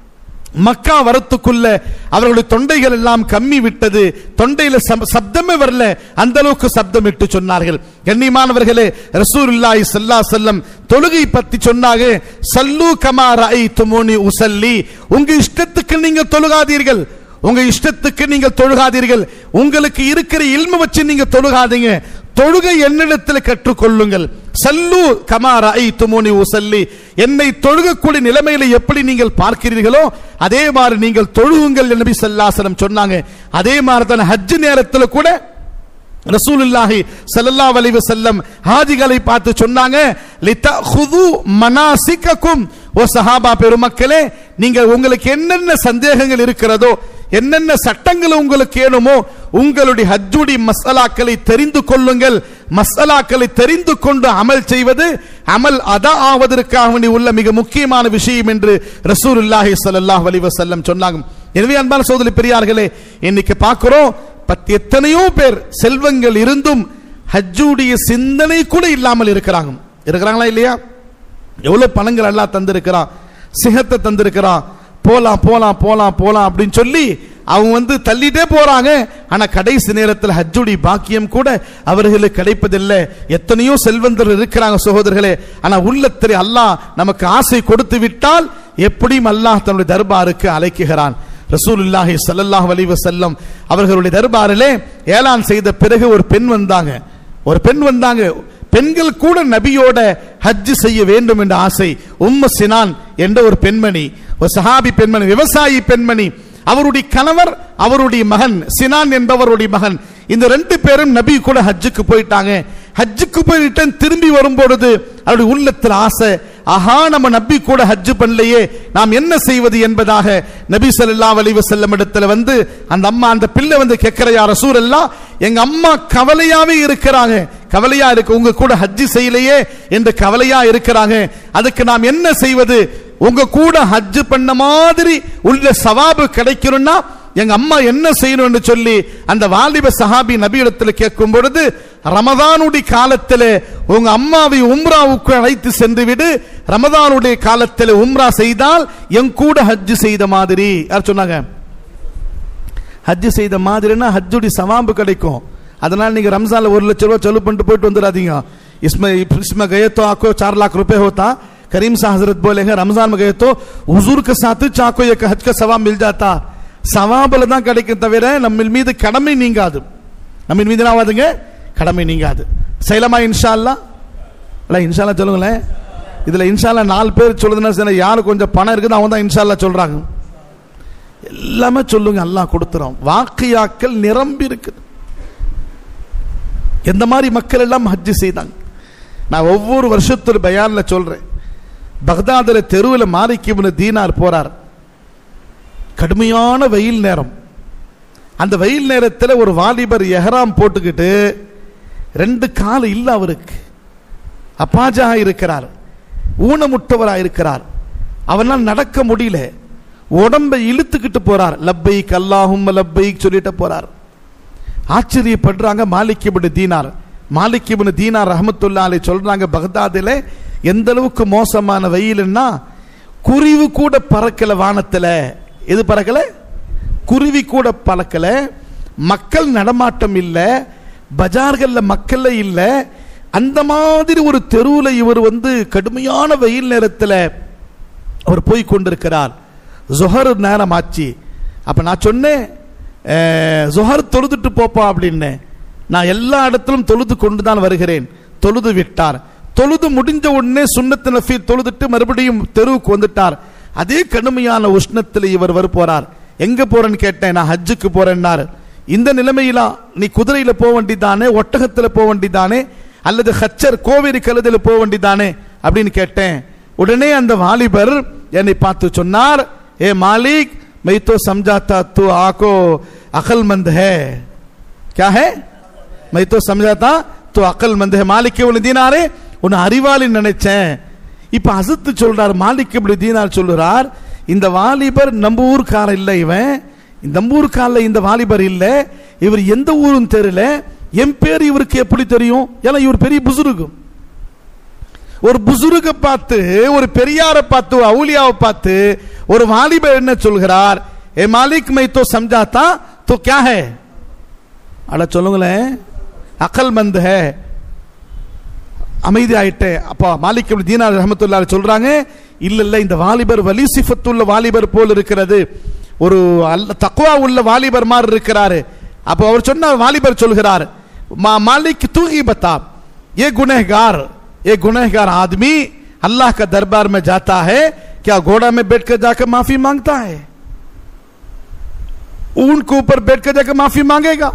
மக்கா வரத்துக்குள்ள அவர்களுடைய தொண்டைகள் எல்லாம் கம்மி விட்டது தொண்டையில சப்- சப்தமே வரல அந்த அளவுக்கு சப்தமிட்டு சொன்னார்கள் கண்ணியமானவர்களே ரசூலுல்லாஹி ஸல்லல்லாஹு அலைஹி வஸல்லம் தொழுகை பத்தி சொன்னாங்க சல்லு கமா ரஐதுமுனி உஸல்லி உங்க இஷ்டத்துக்கு நீங்க தொழுகாதீர்கள் உங்க இஷ்டத்துக்கு நீங்கள் தொழுகாதீர்கள் உங்களுக்கு இருக்கிற இல்ம வச்சு நீங்க தொழுகாதீங்க தொழுகை என்னிடத்தில் கற்றுக்கொள்ளுங்கள் சல்லு கமார ஐ துமுனி உசல்லி என்னை தொழுகக்கூடிய நிலைமையில எப்படி நீங்கள் பார்க்கிறீர்களோ அதே மாதிரி நீங்கள் தொழுகுங்கள் என்று நபி ஸல்லல்லாஹு சொன்னாங்க அதே மாதிரி தான் ஹஜ் நேரத்தில் கூட ரசூலுல்லாஹி ஸல்லல்லாஹு அலைஹி வஸல்லம் ஹாஜிகளை பார்த்து சொன்னாங்க லிதஹுது மனாசிகக்கும் ஓ சஹாபா பெருமக்களே நீங்க உங்களுக்கு என்னென்ன சந்தேகங்கள் இருக்கிறதோ என்னென்ன சட்டங்கள் உங்களுக்கு ஏனுமோ உங்களுடைய ஹஜ்ஜுடி மசாலாக்களை தெரிந்து கொள்ளுங்கள் மசாலாக்களை தெரிந்து கொண்டு அமல் செய்வது அமல் அதா ஆவதற்காக வேண்டி உள்ள மிக முக்கியமான விஷயம் என்று ரசூலுல்லாஹி ஸல்லல்லாஹு அலைஹி வஸல்லம் சொன்னாங்க எனவே அன்பான சோதரி பெரியார்களே இன்னைக்கு பார்க்கிறோம் பத்து எத்தனையோ பேர் செல்வங்கள் இருந்தும் ஹஜ்ஜுடைய சிந்தனை கூட இல்லாமல் இருக்கிறாங்க இருக்கிறாங்களா இல்லையா எவ்வளவு பணங்கள் எல்லாம் தந்திருக்கிறான் சிகத்தை தந்திருக்கிறான் போலாம் போலாம் போலாம் போலாம் அப்படின்னு சொல்லி அவங்க வந்து தள்ளிட்டே போறாங்க ஆனா கடைசி நேரத்தில் ஹஜ்ஜுடி பாக்கியம் கூட அவர்களுக்கு கிடைப்பதில்லை எத்தனையோ செல்வந்தர் இருக்கிறாங்க சகோதரர்களே ஆனா உள்ளத்தில் அல்லாஹ் நமக்கு ஆசை கொடுத்து விட்டால் எப்படியும் அல்லாஹ் தன்னுடைய தர்பாருக்கு அழைக்குகிறான் ரசூலுல்லாஹி ஸல்லல்லாஹு அலைஹி வஸல்லம் அவர்களுடைய தர்பாரிலே ஏலான் செய்த பிறகு ஒரு பெண் வந்தாங்க ஒரு பெண் வந்தாங்க பெண்கள் கூட நபியோட ஹஜ் செய்ய வேண்டும் என்ற ஆசை உம்ம சினான் என்ற ஒரு பெண்மணி ஒரு சஹாபி பெண்மணி விவசாயி பெண்மணி அவருடைய கணவர் அவருடைய மகன் சினான் என்பவருடைய மகன் இந்த ரெண்டு பேரும் நபி கூட ஹஜ்ஜுக்கு போயிட்டாங்க ஹஜ்ஜுக்கு போயிட்டு திரும்பி வரும்பொழுது அவருடைய உள்ளத்தில் ஆசை ஆஹா நம்ம நபி கூட ஹஜ் பண்ணலையே நாம் என்ன செய்வது என்பதாக நபி ஸல்லல்லாஹு அலைஹி வஸல்லம் இடத்துல வந்து அந்த அம்மா அந்த பிள்ளை வந்து கேட்கிற யார் ரசூலல்லா எங்க அம்மா கவலையாவே இருக்கிறாங்க கவலையா இருக்கு உங்க கூட ஹஜ் செய்யலையே என்று கவலையா இருக்கிறாங்க அதுக்கு நாம் என்ன செய்வது உங்க கூட ஹஜ் பண்ண மாதிரி உள்ள சவாபு கிடைக்கணும்னா எங்க அம்மா என்ன செய்யணும்னு சொல்லி அந்த வாலிப சஹாபி நபியிடத்தில் கேட்கும் பொழுது ரமதானுடைய காலத்தில் உங்க அம்மாவை உம்ராவுக்கு அழைத்து சென்று விடு ரமதானுடைய காலத்தில் உம்ரா செய்தால் என் கூட ஹஜ் செய்த மாதிரி யார் சொன்னாங்க ஹஜ் செய்த மாதிரினா ஹஜ்ஜுடைய சவாம்பு கிடைக்கும் அதனால நீங்க ரம்ஜான்ல ஒரு லட்ச ரூபாய் செலவு பண்ணிட்டு போயிட்டு வந்துடாதீங்க इसमें इसमें गए तो आपको चार लाख रुपए होता करीम सा हजरत बोले हैं रमजान में गए तो हुजूर के साथ चाको एक हज का सवाब मिल जाता சவாபில் தான் கிடைக்கும் தவிர நம்ம மீது கடமை நீங்காது நம்ம மீது என்ன ஆகாதுங்க கடமை நீங்காது செய்யலாமா இன்ஷா அல்லா இல்லை இன்ஷா அல்லா சொல்லுங்களேன் இதுல இன்ஷா அல்லா நாலு பேர் சொல்லுதுன்னா சரி யாரு கொஞ்சம் பணம் இருக்குது அவங்க தான் இன்ஷா அல்லா சொல்றாங்க எல்லாமே சொல்லுங்க அல்லாஹ் கொடுத்துறோம் வாக்கியாக்கள் நிரம்பி இருக்குது எந்த மாதிரி மக்கள் எல்லாம் ஹஜ்ஜு செய்தாங்க நான் ஒவ்வொரு வருஷத்துல பயான்ல சொல்றேன் பக்தாதுல தெருவில் மாலிக்கிபுன தீனார் போறார் கடுமையான வெயில் நேரம் அந்த வெயில் நேரத்தில் ஒரு வாலிபர் எஹராம் போட்டுக்கிட்டு ரெண்டு கால் இல்ல அவருக்கு அப்பாஜா இருக்கிறார் ஊனமுட்டவராக இருக்கிறார் அவனால் நடக்க முடியல உடம்பை இழுத்துக்கிட்டு போறார் லப்பைக் அல்லாஹும் லப்பைக் சொல்லிட்டு போறார் ஆச்சரியப்படுறாங்க மாலிக்கிபின் தீனார் மாலிக்கிபின் தீனார் ரஹமத்துல்லா அலை சொல்றாங்க பக்தாதில் எந்த அளவுக்கு மோசமான வெயில்னா குருவி கூட பறக்கல வானத்துல எது பறக்கல குருவி கூட பறக்கல மக்கள் நடமாட்டம் இல்ல பஜார்கள்ல மக்கள் இல்ல அந்த மாதிரி ஒரு தெருவில் இவர் வந்து கடுமையான வெயில் நேரத்தில் அவர் போய் கொண்டிருக்கிறார் ஜொஹர் நேரம் ஆச்சு அப்ப நான் சொன்னேன் ஜொஹர் தொழுதுட்டு போப்பா அப்படின்னு நான் எல்லா இடத்திலும் தொழுது கொண்டு தான் வருகிறேன் தொழுது விட்டார் தொழுது முடிஞ்ச உடனே சுண்ணத்து நஃபி தொழுதுட்டு மறுபடியும் தெருவுக்கு வந்துட்டார் அதே கடுமையான உஷ்ணத்தில் இவர் வர போறார் எங்க போறேன்னு கேட்டேன் நான் ஹஜ்ஜுக்கு போறேன்னாரு இந்த நிலைமையில நீ குதிரையில போக வேண்டிதானே ஒட்டகத்துல போக வேண்டிதானே அல்லது ஹச்சர் கோவேரி கழுதில போக வேண்டிதானே அப்படின்னு கேட்டேன் உடனே அந்த வாலிபர் என்னை பார்த்து சொன்னார் ஏ மாலிக் मैं तो समझा था तू आको अकलमंद है क्या है मैं तो समझा था तू अकलमंद है மாலிக் இவனு தீனாரே உன்னை அறிவாளி நினைச்சேன் இப்ப அசத்து சொல்றார் மாலிக் இப்படி தீனார் சொல்லுறார் இந்த வாலிபர் நம்ம ஊர்க்கார இல்ல இவன் நம்ம ஊர்க்காரில் இந்த வாலிபர் இல்ல இவர் எந்த ஊரும் தெரியல என் பேர் இவருக்கு எப்படி தெரியும் ஏன்னா இவர் பெரிய புசுருகு ஒரு புசுருக பார்த்து ஒரு பெரியாரை பார்த்து ஒரு அவுலியாவை பார்த்து ஒரு வாலிபர் என்ன சொல்கிறார் ஏ மாலிக் மை தோ சம்ஜாத்தா तो क्या है அட சொல்லுங்களேன் அக்கல் மந்த் ஹே அமைதி ஆயிட்டே அப்பா மாலிக் இப்னு தீனார் ரஹமத்துல்லாஹி சொல்றாங்க இல்ல இல்ல இந்த வாலிபர் வலி சிஃபத்துள்ள வாலிபர் போல் இருக்கிறது ஒரு அல்ல தக்வா உள்ள வாலிபர் மாதிரி இருக்கிறாரு அப்போ அவர் சொன்னார் வாலிபர் சொல்கிறார் மா मालिक तू ही बता ये गुनहगार ये गुनहगार आदमी अल्लाह का दरबार में जाता है क्या घोड़ा में बैठ कर जाकर माफी मांगता है ऊंट के ऊपर बैठ कर जाकर माफी मांगेगा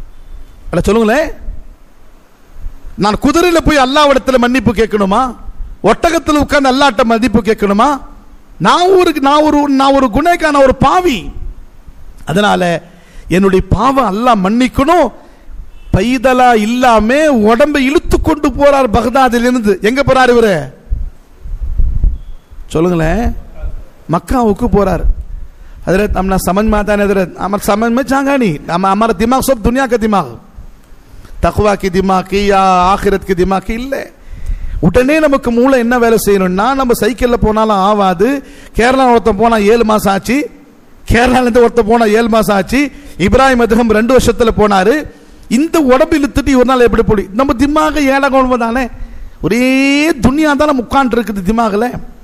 அட சொல்லுங்களேன் நான் குதிரையில போய் அல்லாவிடத்துல மன்னிப்பு கேட்கணுமா ஒட்டகத்தில் உட்கார்ந்து அல்லாட்ட மதிப்பு கேட்கணுமா நான் ஒரு நான் ஒரு நான் ஒரு குணேக்கான ஒரு பாவி அதனால என்னுடைய பாவம் அல்லாஹ் மன்னிக்கணும் பைதலா இல்லாம உடம்பை இழுத்து கொண்டு போறார் பகதாதிலிருந்து எங்க போறார் இவரு சொல்லுங்களேன் मक्काவுக்கு போறார் हजरत हमने समझ में आता है हजरत हमारे समझ में चाहगा नहीं हम हमारा दिमाग सब दुनिया का दिमाग தக்குவா की दिमाग की या ஆகிரத் की दिमाग की இல்லை உடனே நமக்கு மூளை என்ன வேலை செய்யணும்னா நம்ம சைக்கிள்ல போனாலும் ஆவாது கேரளா ஒருத்தன் போனா ஏழு மாசம் ஆச்சு கேரளால இருந்து ஒருத்தன் போனா ஏழு மாசம் ஆச்சு இப்ராஹிம் அதுகம் ரெண்டு வருஷத்துல போனாரு இந்த உடம்பு இழுத்துட்டு ஒரு நாள் எப்படி போடி நம்ம திமாக ஏழை குழம்பு தானே ஒரே துனியா தானே உட்காந்து இருக்குது திமாகல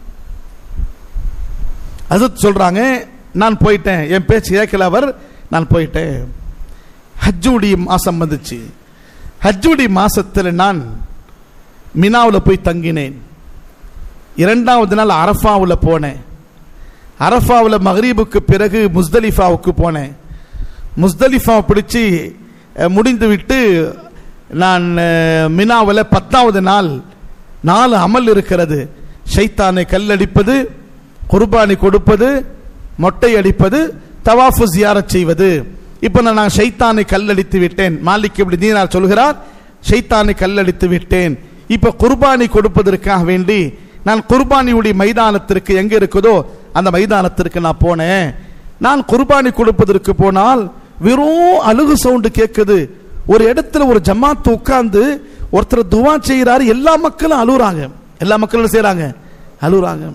அது சொல்றாங்க நான் போயிட்டேன் என் பேச்சு கேட்கல அவர் நான் போயிட்டேன் ஹஜ்ஜுடைய மாசம் வந்துச்சு ஹஜ்ஜுடைய மாசத்துல நான் மினாவில் போய் தங்கினேன் இரண்டாவது நாள் அரஃபாவில் போனேன் அரஃபாவில் மகரீபுக்கு பிறகு முஸ்தலிஃபாவுக்கு போனேன் முஸ்தலிஃபா பிடிச்சி அஹ், முடிந்து விட்டு நான் அஹ், மினாவில் பத்தாவது நாள் நாலு அமல் இருக்கிறது ஷைத்தானை கல்லடிப்பது குர்பானி கொடுப்பது மொட்டை அடிப்பது தவாஃபு ஜியாரத் செய்வது இப்போ நான் நான் ஷைத்தானை கல்லடித்து விட்டேன் மாலிக் இப்படி தீனார் சொல்கிறார் ஷைத்தானை கல்லடித்து விட்டேன் இப்போ குர்பானி கொடுப்பதற்காக வேண்டி நான் குர்பானியுடைய மைதானத்திற்கு எங்க இருக்குதோ அந்த மைதானத்திற்கு நான் போனேன் நான் குர்பானி கொடுப்பதற்கு போனால் வெறும் அழுகு சவுண்டு கேட்குது ஒரு இடத்துல ஒரு ஜமாத்து உட்கார்ந்து ஒருத்தர் துவா செய்கிறாரு எல்லா மக்களும் அழுகுறாங்க எல்லா மக்களும் செய்றாங்க அழுகுறாங்க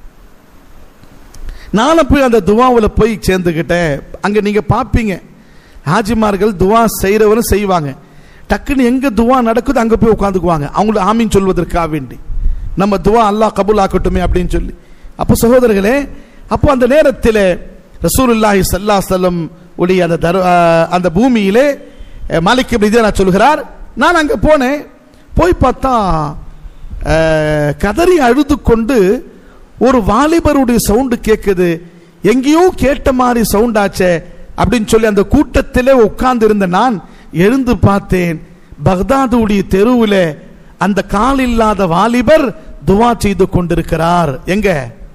நானும் போய் அந்த துவாவில் போய் சேர்ந்துக்கிட்டேன் அங்கே நீங்கள் பார்ப்பீங்க ஹாஜிமார்கள் துவா செய்கிறவரும் செய்வாங்க டக்குன்னு எங்கே துவா நடக்குது அங்கே போய் உட்காந்துக்குவாங்க அவங்களுக்கு ஆமீன் சொல்வதற்காக வேண்டி நம்ம துவா அல்லாஹ் கபூல் ஆக்கட்டுமே அப்படின்னு சொல்லி அப்போ சகோதரர்களே அப்போ அந்த நேரத்தில் ரசூலுல்லாஹி சல்லா செல்லம் உடைய அந்த தரு அஹ், அந்த பூமியிலே அஹ், மாலிக் இப்படி நான் சொல்கிறார் நான் அங்கே போனேன் போய் பார்த்தா அஹ், கதறி அழுது கொண்டு ஒரு வாலிபருடைய சவுண்டு கேட்குது எங்கேயோ கேட்ட மாதிரி சவுண்ட் ஆச்சே அப்படின்னு சொல்லி அந்த கூட்டத்திலே உட்கார்ந்து இருந்த நான் எழுந்து பார்த்தேன் பக்தாதுடைய தெருவில் அந்த கால் இல்லாத வாலிபர் துவா செய்து கொண்டிருக்கிறார் எங்க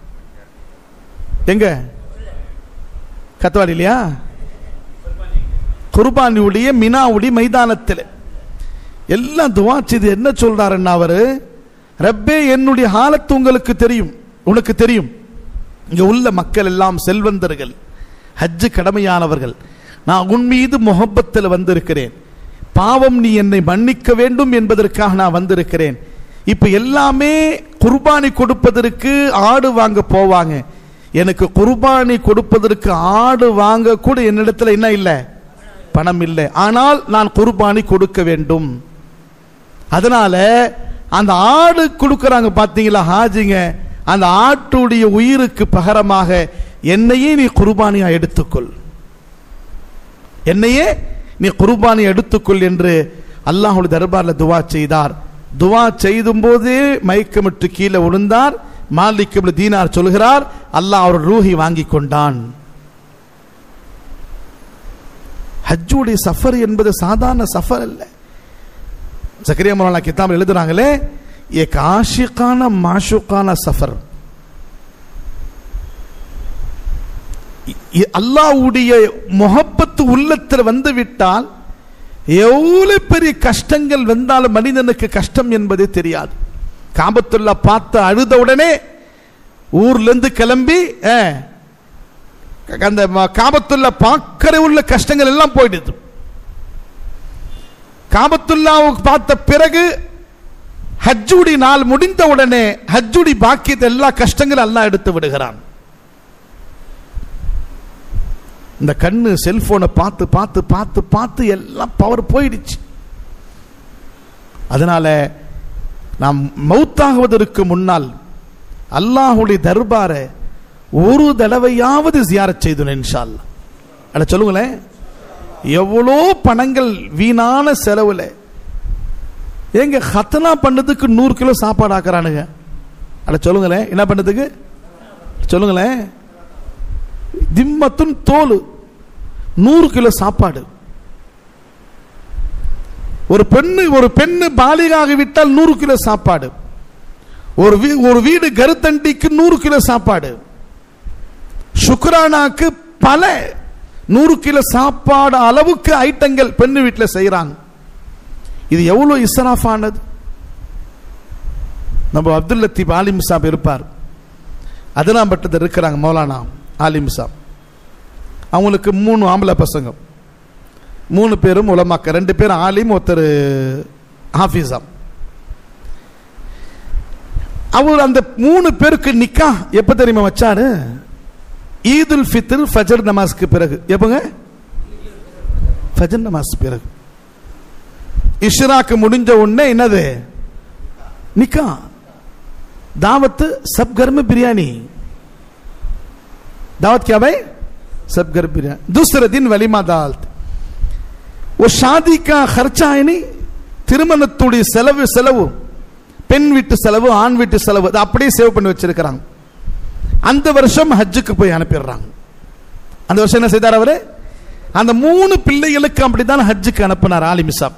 எங்க கத்தவாடி இல்லையா குர்பானியுடைய மினாவுடைய மைதானத்தில் எல்லாம் துவா செய்து என்ன சொல்றாருன்னா அவரு ரப்பே என்னுடைய ஹாலத்து உங்களுக்கு தெரியும் உனக்கு தெரியும் இங்க உள்ள மக்கள் எல்லாம் செல்வந்தர்கள் ஹஜ்ஜு கடமையானவர்கள் நான் உன் மீது முகப்பத்தில் வந்திருக்கிறேன் பாவம் நீ என்னை மன்னிக்க வேண்டும் என்பதற்காக நான் வந்திருக்கிறேன் இப்ப எல்லாமே குர்பானி கொடுப்பதற்கு ஆடு வாங்க போவாங்க எனக்கு குர்பானி கொடுப்பதற்கு ஆடு வாங்க கூட என்னிடத்துல என்ன இல்லை பணம் இல்லை ஆனால் நான் குர்பானி கொடுக்க வேண்டும் அதனால அந்த ஆடு கொடுக்கறாங்க பாத்தீங்களா ஹாஜிங்க அந்த ஆட்டுடைய உயிருக்கு பகரமாக என்னையே நீ குர்பானியா எடுத்துக்கொள் என்னையே நீ குர்பானி எடுத்துக்கொள் என்று அல்லாஹுடைய தர்பார்ல துவா செய்தார் துவா செய்தும் போதே மயக்கமிட்டு கீழே விழுந்தார் மாலிக் இப்னு தீனார் சொல்கிறார் அல்லாஹ் அவர் ரூஹி வாங்கி கொண்டான் ஹஜ்ஜுடைய சஃபர் என்பது சாதாரண சஃபர் அல்ல ஜக்கரியா மௌலானா கிதாப் எழுதுறாங்களே ஏக் ஆஷிகான மாஷுக்கான சஃபர் இ- அல்லாஹ்வுடைய முகப்பத்து உள்ளத்தில் வந்து விட்டால் எவ்வளவு பெரிய கஷ்டங்கள் வந்தாலும் மனிதனுக்கு கஷ்டம் என்பதே தெரியாது காபத்துல்லா பார்த்து அழுத உடனே ஊர்ல இருந்து கிளம்பி அஹ், அந்த ம- காபத்துல்லா பார்க்கிற உள்ள கஷ்டங்கள் எல்லாம் போயிடுது காபத்துல்லாவுக்கு பார்த்த பிறகு ஹஜ்ஜுடி நாள் முடிந்த உடனே ஹஜ்ஜுடி பாக்கியத்தை எல்லா கஷ்டங்களும் எல்லாம் எடுத்து விடுகிறான் இந்த கண்ணு செல்போனை பார்த்து பார்த்து பார்த்து பார்த்து எல்லாம் பவர் போயிடுச்சு அதனால நாம் மௌத்தாகுவதற்கு முன்னால் அல்லாஹுடைய தர்பாரை ஒரு தடவையாவது ஜியாரத் செய்து இன்ஷா அல்லாஹ் அட சொல்லுங்களேன் எவ்வளோ பணங்கள் வீணான செலவுல ஏங்க ஹத்தனா பண்ணதுக்கு நூறு கிலோ சாப்பாடு ஆக்குறானுங்க அட சொல்லுங்களேன் என்ன பண்ணதுக்கு சொல்லுங்களேன் திம்மத்துன் தோல் நூறு கிலோ சாப்பாடு ஒரு பெண்ணு ஒரு பெண்ணு பாலிகாகி விட்டால் நூறு கிலோ சாப்பாடு ஒரு வீ ஒரு வீடு கருத்தண்டிக்கு நூறு கிலோ சாப்பாடு சுக்ரானாக்கு பல நூறு கிலோ சாப்பாடு அளவுக்கு ஐட்டங்கள் பெண்ணு வீட்டில் செய்கிறாங்க இது எவ்வளோ இஸ்ராஃப் ஆனது நம்ம அப்துல் லத்தீப் ஆலிம் சாப் இருப்பார் அதெல்லாம் பட்டது இருக்கிறாங்க மௌலானா ஆலிம் சாப் அவங்களுக்கு மூணு ஆம்பளை பசங்க மூணு பேரும் உலமாக்க ரெண்டு பேரும் ஆலிம் ஒருத்தர் ஹாஃபிஸாம் அவர் அந்த மூணு பேருக்கு நிக்கா எப்ப தெரியுமா வச்சாரு ஈதுல் ஃபித்ர் ஃபஜர் நமாஸ்க்கு பிறகு எப்பங்க ஃபஜர் நமாஸ் பிறகு இஷ்ராக்கு முடிஞ்ச உடனே என்னது நிக்கா दावत सब घर में बिरयानी दावत क्या भाई सब घर बिरयानी दूसरे दिन वलीमा दालत वो शादी का खर्चा है नहीं திருமணத்துடைய செலவு செலவு பெண் வீட்டு செலவு ஆண் வீட்டு செலவு அதை அப்படியே சேவ் பண்ணி வச்சிருக்கிறாங்க அந்த வருஷம் ஹஜ்ஜுக்கு போய் அனுப்பிடுறாங்க அந்த வருஷம் என்ன செய்தார் அவரு அந்த மூணு பிள்ளைகளுக்கு அப்படித்தான் ஹஜ்ஜுக்கு அனுப்பினார் ஆலிமிசாப்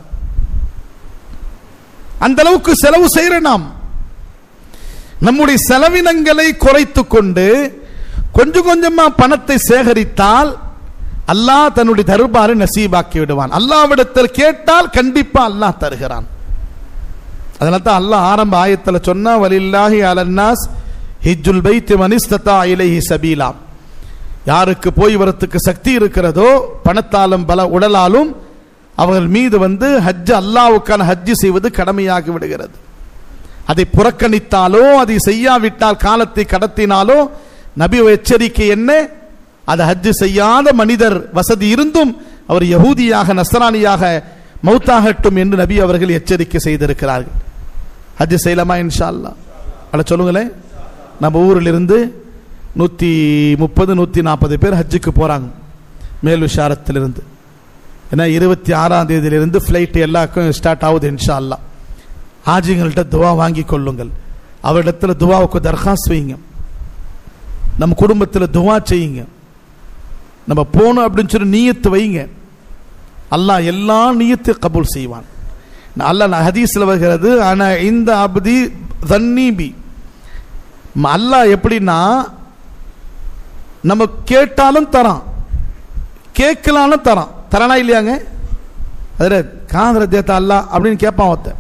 அந்த அளவுக்கு செலவு செய்யற நாம் நம்முடைய செலவினங்களை குறைத்து கொண்டு கொஞ்சம் கொஞ்சமா பணத்தை சேகரித்தால் அல்லாஹ் தன்னுடைய தர்பாரை நசீபாக்கி விடுவான் அல்லாவிடத்தில் கேட்டால் கண்டிப்பா அல்லாஹ் தருகிறான் அதனால தான் அல்லாஹ் ஆரம்ப ஆயத்தில் சொன்னா வலில்லாஹி அலன்னாஸ் ஹிஜ்ஜுல் பைத் மனிஸ்ததா இலைஹி சபீலா யாருக்கு போய் வரத்துக்கு சக்தி இருக்கிறதோ பணத்தாலும் பல உடலாலும் அவர்கள் மீது வந்து ஹஜ் அல்லாவுக்கான ஹஜ்ஜு செய்வது கடமையாகி விடுகிறது அதை புறக்கணித்தாலோ அதை செய்யாவிட்டால் காலத்தை கடத்தினாலோ நபி எச்சரிக்கை என்ன அது ஹஜ்ஜு செய்யாத மனிதர் வசதி இருந்தும் அவர் யகூதியாக நசரானியாக மௌத்தாகட்டும் என்று நபி அவர்கள் எச்சரிக்கை செய்திருக்கிறார்கள் ஹஜ்ஜு செய்யலாமா இன்ஷா அல்லா அட சொல்லுங்களேன் நம்ம ஊரில் இருந்து நூற்றி முப்பது நூற்றி நாற்பது பேர் ஹஜ்ஜுக்கு போகிறாங்க மேல் விஷாரத்திலிருந்து ஏன்னா இருபத்தி ஆறாம் தேதியிலிருந்து ஃப்ளைட் எல்லாருக்கும் ஸ்டார்ட் ஆகுது இன்ஷா அல்லா ஆஜிங்கள்ட்ட துவா வாங்கி கொள்ளுங்கள் அவரிடத்துல துவாவுக்கு தர்காஸ் வைங்க நம்ம குடும்பத்தில் துவா செய்யுங்க நம்ம போகணும் அப்படின்னு சொல்லி நீயத்து வைங்க அல்லாஹ் எல்லா நீயத்தை கபூல் செய்வான் அல்லாஹ் ஹதீஸில் வருகிறது ஆனால் இந்த அப்தி தன்னீபி அல்லாஹ் எப்படின்னா நம்ம கேட்டாலும் தரான் கேட்கலாலும் தரான் தரானா இல்லையாங்க அதில் காதல தேத்தா அல்லா அப்படின்னு கேட்பான் ஒருத்தன்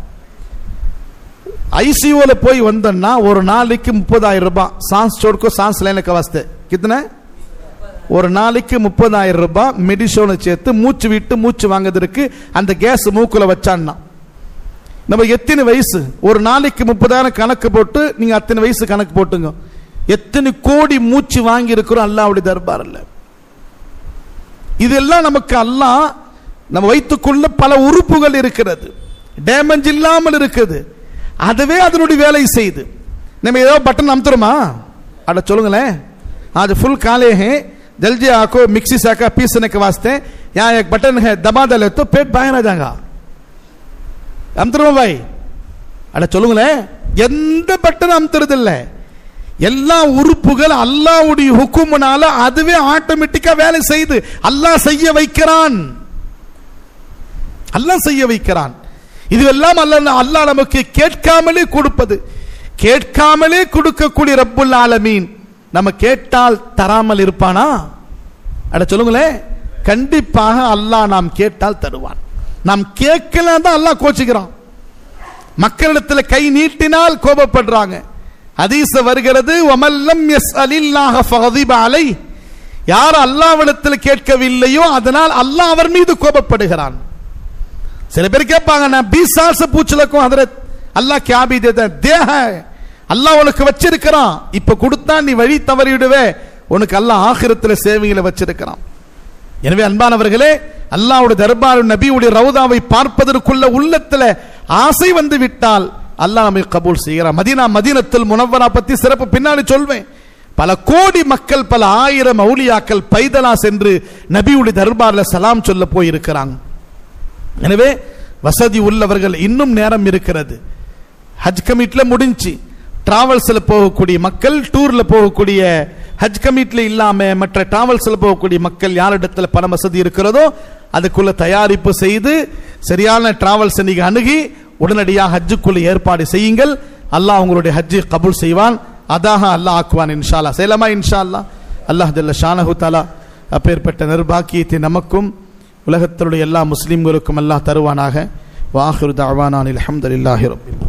आईसीयू போய் வந்தோம்னா ஒரு நாளைக்கு முப்பதாயிரம் ரூபாய் சான்ஸ் छोड़को सांस लेने का वास्ते कितने ஒரு நாளைக்கு முப்பதாயிரம் ரூபாய் மெடிசோனை சேர்த்து மூச்சு விட்டு மூச்சு வாங்குறதுக்கு அந்த கேஸ் மூக்குல வச்சான்னா நம்ம எத்தனை வயசு ஒரு நாளைக்கு முப்பதாயிரம் கணக்கு போட்டு நீங்க அத்தனை வயசு கணக்கு போட்டுங்க எத்தனை கோடி மூச்சு வாங்கி இருக்கிறோம் அல்லாவுடைய தர்பார்ல இதெல்லாம் நமக்கு அல்லாஹ் நம்ம வைத்துக்கொள்ள பல உறுப்புகள் இருக்கிறது டேமேஜ் இல்லாமல் இருக்குது அதுவே அதனுடைய வேலை செய்யுது நம்ம ஏதோ பட்டன் அமுத்துறோமா அட சொல்லுங்களேं आज फुल काले हैं जल्दी आको मिक्सी से आकर पीसने के वास्ते यहाँ एक बटन है दबा डाले तो पेट बाहर आ जाएगा அமுத்துறோமா பாய் அட சொல்லுங்களேன் எந்த பட்டன் அமுத்துறது இல்லை எல்லா உறுப்புகள் அல்லாவுடைய ஹுக்குமுனால அதுவே ஆட்டோமேட்டிக்கா வேலை செய்து அல்லாஹ் செய்ய வைக்கிறான் அல்லாஹ் செய்ய வைக்கிறான் இதுவெல்லாம் அல்ல அல்லாஹ் நமக்கு கேட்காமலே கொடுப்பது கேட்காமலே கொடுக்கக்கூடிய ரப்புல் ஆலமீன் நம்ம கேட்டால் தராமல் இருப்பானா அட சொல்லுங்களேன் கண்டிப்பாக அல்லாஹ் நாம் கேட்டால் தருவான் நாம் கேட்கலாம் தான் அல்லாஹ் கோச்சுக்கிறான் மக்களிடத்தில் கை நீட்டினால் கோபப்படுறாங்க ஹதீஸ் வருகிறது வமல்லம் எஸ் அலில்லாஹ ஃபகதிப அலை யார் அல்லாவிடத்தில் கேட்கவில்லையோ அதனால் அல்லாஹ் அவர் மீது கோபப்படுகிறான் சில பேர் கேட்பாங்க நான் बीस साल से पूछ लको हजरत अल्लाह क्या भी देता है दे है அல்லாஹ் உனக்கு வச்சிருக்கிறான் இப்ப கொடுத்தா நீ வழி தவறிடுவே உனக்கு அல்லாஹ் ஆகிரத்தில் சேவைகளை வச்சிருக்கிறான் எனவே அன்பானவர்களே அல்லாஹ்வுடைய தர்பார் நபியுடைய ரவுதாவை பார்ப்பதற்குள்ள உள்ளத்துல ஆசை வந்து விட்டால் அல்லாஹ் நம்மை கபூல் செய்கிறான் மதீனா மதீனத்தில் முனவரா பத்தி சிறப்பு பின்னாடி சொல்வேன் பல கோடி மக்கள் பல ஆயிரம் அவுலியாக்கள் பைதலா சென்று நபியுடைய தர்பார்ல சலாம் சொல்ல போயிருக்கிறாங்க எனவே வசதி உள்ளவர்கள் இன்னும் நேரம் இருக்கிறது ஹஜ் கமிட்ல முடிஞ்சு டிராவல்ஸ்ல போகக்கூடிய மக்கள் டூர்ல போகக்கூடிய ஹஜ் கமிட்ல இல்லாம மற்ற டிராவல்ஸ்ல போகக்கூடிய மக்கள் யாரிடத்துல பண வசதி இருக்கிறதோ அதுக்குள்ள தயாரிப்பு செய்து சரியான டிராவல்ஸ் நீங்க அணுகி உடனடியாக ஹஜ்ஜுக்குள்ள ஏற்பாடு செய்யுங்கள் அல்லாஹ் உங்களுடைய ஹஜ்ஜை கபூல் செய்வான் அதாக அல்லாஹ் ஆக்குவான் இன்ஷா அல்லாஹ் செய்யலாமா இன்ஷா அல்லாஹ் அல்லாஹ் ஜல்ல ஷானஹு தாலா அப்பேற்பட்ட நிர்பாக்கியத்தை நமக்கும் உலகத்திலுடைய எல்லா முஸ்லிம்களுக்கும் அல்லாஹ் தருவானாக வாஹிரு தஅவானான் அல்ஹம்துலில்லாஹி ரப்பில்